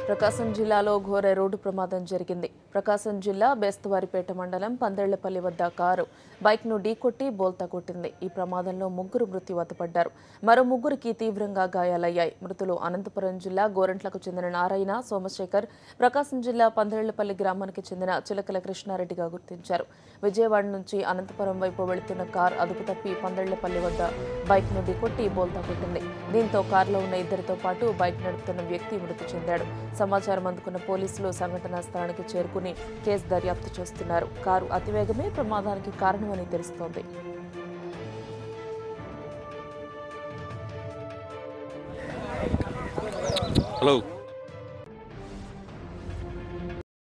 ప్రకాశం జిల్లాలో ఘోర రోడ్డు ప్రమాదం జరిగింది ప్రకాశం జిల్లా బేస్తవారిపేట మండలం పందళ్లపల్లి వద్ద కారు బైక్ను ఢీకొట్టి బోల్తా కొట్టింది ఈ ప్రమాదంలో ముగ్గురు మృత్యువాత పడ్డారు మరో ముగ్గురికి తీవ్రంగా గాయాలయ్యాయి మృతులు అనంతపురం జిల్లా గోరంట్లకు చెందిన నారాయణ సోమశేఖర్ ప్రకాశం జిల్లా పందళ్లపల్లి గ్రామానికి చెందిన చిలకల కృష్ణారెడ్డిగా గుర్తించారు విజయవాడ నుంచి అనంతపురం వైపు వెళుతున్న కార్ అదుపు తప్పి పందళ్లపల్లి వద్ద బైక్ను ఢీకొట్టి బోల్తా కొట్టింది దీంతో కారులో ఉన్న ఇద్దరితో పాటు బైక్ నడుపుతున్న వ్యక్తి మృతి చెందాడు సమాచారం అందుకున్న పోలీసులు సంఘటనా స్థలానికి చేరుకుని కేసు దర్యాప్తు చేస్తున్నారు కారు అతివేగమే ప్రమాదానికి కారణమని తెలుస్తోంది హలో